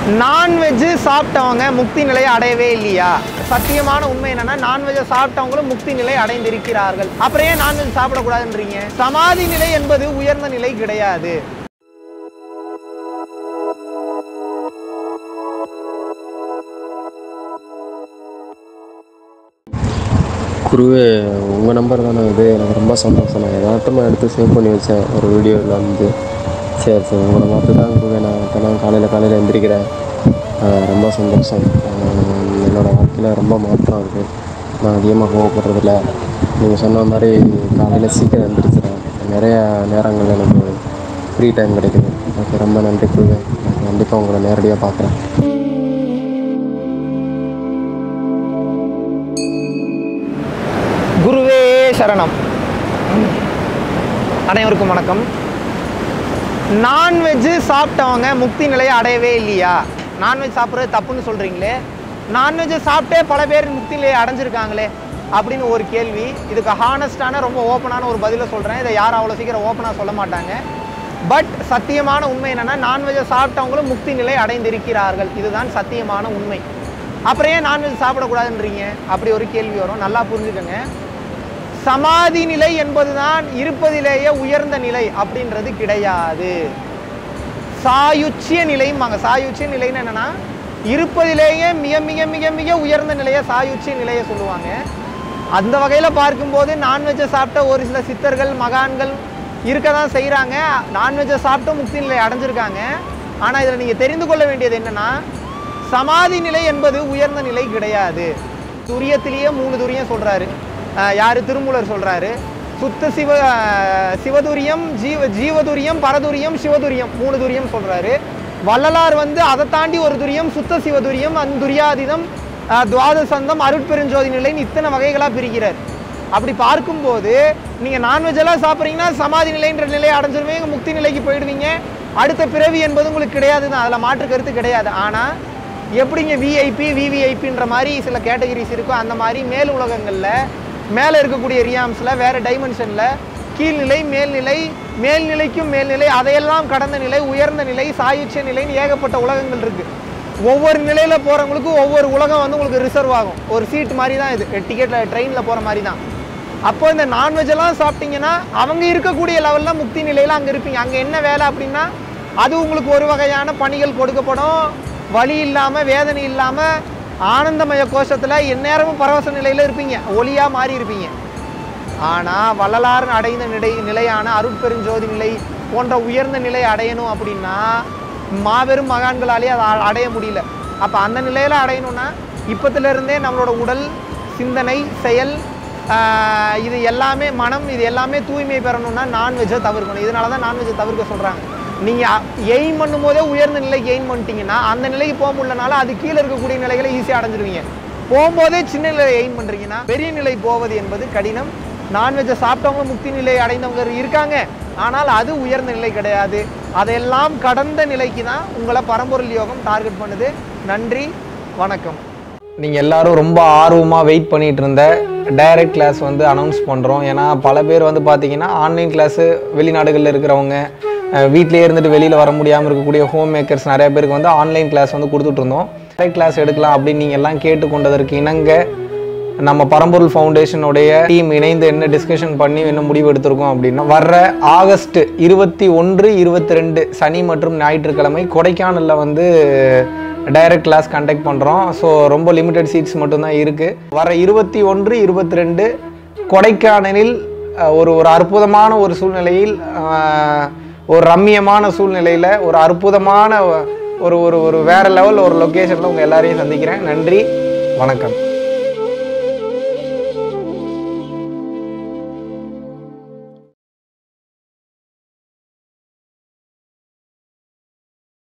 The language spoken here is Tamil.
நான்வெஜ் சாப்பிட்டவங்க முக்தி நிலையை அடையவே இல்லையா சத்தியமான உண்மை என்னன்னா நான்வெஜ் சாப்பிட்டவங்களும் முக்தி நிலை அடைந்திருக்கிறார்கள் அப்புறம் ஏன் நான்வெஜ் சாப்பிடக்கூடாதுன்றீங்க சமாதி நிலை என்பது உயர்ந்த நிலை கிடையாது குருவே உங்கள் நம்பர் தானே இது எனக்கு ரொம்ப சந்தோஷம் நான் யதார்த்தமாக எடுத்து சேவ் பண்ணி வச்சேன் ஒரு வீடியோவில் வந்து சரி சரி உங்களை பார்த்து தான் குருவே நான் தினம் காலையில் காலையில் எந்திரிக்கிறேன் ஆஹ் ரொம்ப சந்தோஷம் ஆஹ் என்னோட வாழ்க்கையில் ரொம்ப மாற்றம் இருக்குது நான் அதிகமாக கோவப்படுறதில்ல நீங்கள் சொன்ன மாதிரி காலையில் சீக்கிரம் எந்திரிச்சிடறேன் நிறைய நேரங்கள் எனக்கு ஃப்ரீ டைம் கிடைக்குது ஓகே ரொம்ப நன்றி குருவே நான் கண்டிப்பாக உங்களை நேரடியாக பார்க்குறேன் குருவே சரணம் அனைவருக்கும் வணக்கம் நான்வெஜ் சாப்பிட்டவங்க முக்தி நிலையை அடையவே இல்லையா நான்வெஜ் சாப்பிட்றது தப்புன்னு சொல்கிறீங்களே நான்வெஜ் சாப்பிட்டே பல பேர் முக்தி நிலையை அடைஞ்சிருக்காங்களே அப்படின்னு ஒரு கேள்வி இதுக்கு ஹானஸ்டான ரொம்ப ஓப்பனான ஒரு பதிலை சொல்கிறேன் இதை யாரும் அவ்வளோ சீக்கிரம் ஓப்பனாக சொல்ல மாட்டாங்க பட் சத்தியமான உண்மை என்னன்னா நான்வெஜ்ஜை சாப்பிட்டவங்களும் முக்தி நிலை அடைந்திருக்கிறார்கள் இதுதான் சத்தியமான உண்மை அப்புறம் ஏன் நான்வெஜ் சாப்பிடக்கூடாதுன்றீங்க அப்படி ஒரு கேள்வி வரும் நல்லா புரிஞ்சுக்கோங்க சமாதி நிலை என்பதுதான் இருப்பதிலேயே உயர்ந்த நிலை அப்படின்றது கிடையாது சாயுச்சிய நிலைம்பாங்க சாயுச்சிய நிலைன்னு என்னன்னா இருப்பதிலேயே மிக மிக மிக மிக உயர்ந்த நிலையை சாயுச்சிய நிலையை சொல்லுவாங்க அந்த வகையில் பார்க்கும்போது நான்வெஜ்ஜை சாப்பிட்ட ஒரு சில சித்தர்கள் மகான்கள் இருக்க தான் செய்கிறாங்க நான்வெஜ்ஜை சாப்பிட்டு முக்தி நிலை அடைஞ்சிருக்காங்க ஆனால் இதில் நீங்கள் தெரிந்து கொள்ள வேண்டியது என்னன்னா சமாதி நிலை என்பது உயர்ந்த நிலை கிடையாது துரியத்திலேயே மூணு துரியம் சொல்றாரு அஹ் யாரு திருமூலர் சொல்றாரு சுத்த சிவ அஹ் சிவதுரியம் ஜீவ ஜீவதுரியம் பரதுரியம் சிவதுரியம் மூணு துரியம் சொல்றாரு வள்ளலார் வந்து அதை தாண்டி ஒரு துரியம் சுத்த சிவதுரியம் அந்துரியாதீதம் அஹ் துவாதசந்தம் அருட்பெருஞ்சோதி நிலைன்னு இத்தனை வகைகளா பிரிக்கிறார் அப்படி பார்க்கும்போது நீங்க நான்வெஜ் எல்லாம் சாப்பிட்றீங்கன்னா சமாதி நிலைன்ற நிலையை அடைஞ்சிருவீங்க முக்தி நிலைக்கு போயிடுவீங்க அடுத்த பிறவி என்பது உங்களுக்கு கிடையாது தான் அதில் மாற்று கருத்து கிடையாது ஆனால் எப்படிங்க விஐபி விவிஐபின்ற மாதிரி சில கேட்டகரிஸ் இருக்கோ அந்த மாதிரி மேல் உலகங்களில் மேலே இருக்கக்கூடிய ரியாம்ஸில் வேறு டைமென்ஷனில் கீழ்நிலை மேல்நிலை மேல்நிலைக்கும் மேல்நிலை அதையெல்லாம் கடந்த நிலை உயர்ந்த நிலை சாயுச்சிய நிலைன்னு ஏகப்பட்ட உலகங்கள் இருக்குது ஒவ்வொரு நிலையில் போகிறவங்களுக்கு ஒவ்வொரு உலகம் வந்து உங்களுக்கு ரிசர்வ் ஆகும் ஒரு சீட் மாதிரி தான் இது டிக்கெட்டில் ட்ரெயினில் போகிற மாதிரி தான் அப்போ இந்த நான்வெஜ் எல்லாம் சாப்பிட்டீங்கன்னா அவங்க இருக்கக்கூடிய லெவலில் முக்தி நிலையில் அங்கே இருப்பீங்க அங்கே என்ன வேலை அப்படின்னா அது உங்களுக்கு ஒரு வகையான பணிகள் கொடுக்கப்படும் வலி இல்லாமல் வேதனை இல்லாமல் ஆனந்தமய கோஷத்தில் எந்நேரமும் பரவச நிலையில் இருப்பீங்க ஒளியாக மாறி இருப்பீங்க ஆனால் வள்ளலார் அடைந்த நிலை நிலையான அருட்பெருஞ்சோதி நிலை போன்ற உயர்ந்த நிலை அடையணும் அப்படின்னா மாபெரும் மகான்களாலே அதை அ- அடைய முடியல அப்போ அந்த நிலையில் அடையணும்னா இப்பத்துல இருந்தே நம்மளோட உடல் சிந்தனை செயல் ஆஹ், இது எல்லாமே மனம் இது எல்லாமே தூய்மை பெறணும்னா நான்வெஜ்ஜை தவிர்க்கணும் இதனால தான் நான்வெஜ்ஜை தவிர்க்க சொல்கிறாங்க நீங்கள் எய்ம் பண்ணும்போதே உயர்ந்த நிலைக்கு எய்ம் பண்ணிட்டீங்கன்னா அந்த நிலைக்கு போக முடியலனால அது கீழே இருக்கக்கூடிய நிலைகளை ஈஸியாக அடைஞ்சிருவீங்க போகும்போதே சின்ன நிலையை எய்ம் பண்ணுறீங்கன்னா பெரிய நிலை போவது என்பது கடினம் நான்வெஜ்ஜை சாப்பிட்டவங்க முக்தி நிலை அடைந்தவங்க இருக்காங்க ஆனால் அது உயர்ந்த நிலை கிடையாது அதையெல்லாம் கடந்த நிலைக்கு தான் உங்களை பரம்பொருள் யோகம் டார்கெட் பண்ணுது நன்றி வணக்கம் நீங்கள் எல்லாரும் ரொம்ப ஆர்வமாக வெயிட் பண்ணிட்டு இருந்த டைரக்ட் கிளாஸ் வந்து அனௌன்ஸ் பண்ணுறோம் ஏன்னா பல பேர் வந்து பார்த்தீங்கன்னா ஆன்லைன் கிளாஸு வெளிநாடுகளில் இருக்கிறவங்க அஹ், வீட்டிலேயே இருந்துட்டு வெளியில் வர முடியாமல் இருக்கக்கூடிய ஹோம் மேக்கர்ஸ் நிறைய பேருக்கு வந்து ஆன்லைன் கிளாஸ் வந்து கொடுத்துட்டு இருந்தோம் டைரக்ட் கிளாஸ் எடுக்கலாம் அப்படின்னு நீங்கள் எல்லாம் கேட்டுக்கொண்டதற்கு இணங்க நம்ம பரம்பொருள் ஃபவுண்டேஷனுடைய டீம் இணைந்து என்ன டிஸ்கஷன் பண்ணி என்ன முடிவு எடுத்திருக்கோம் அப்படின்னா வர்ற ஆகஸ்ட் இருபத்தி ஒன்று இருபத்தி ரெண்டு சனி மற்றும் ஞாயிற்றுக்கிழமை கொடைக்கானலில் வந்து டைரக்ட் கிளாஸ் கண்டக்ட் பண்ணுறோம் ஸோ ரொம்ப லிமிட்டட் சீட்ஸ் மட்டும்தான் இருக்குது வர இருபத்தி ஒன்று இருபத்தி ரெண்டு கொடைக்கானலில் அஹ், ஒரு ஒரு அற்புதமான ஒரு சூழ்நிலையில் அஹ், ஒரு ரம்மியமான சூழ்நிலையில் ஒரு அற்புதமான ஒரு ஒரு ஒரு வேற லெவல் ஒரு லொக்கேஷனில் உங்கள் எல்லாரையும் சந்திக்கிறேன் நன்றி வணக்கம்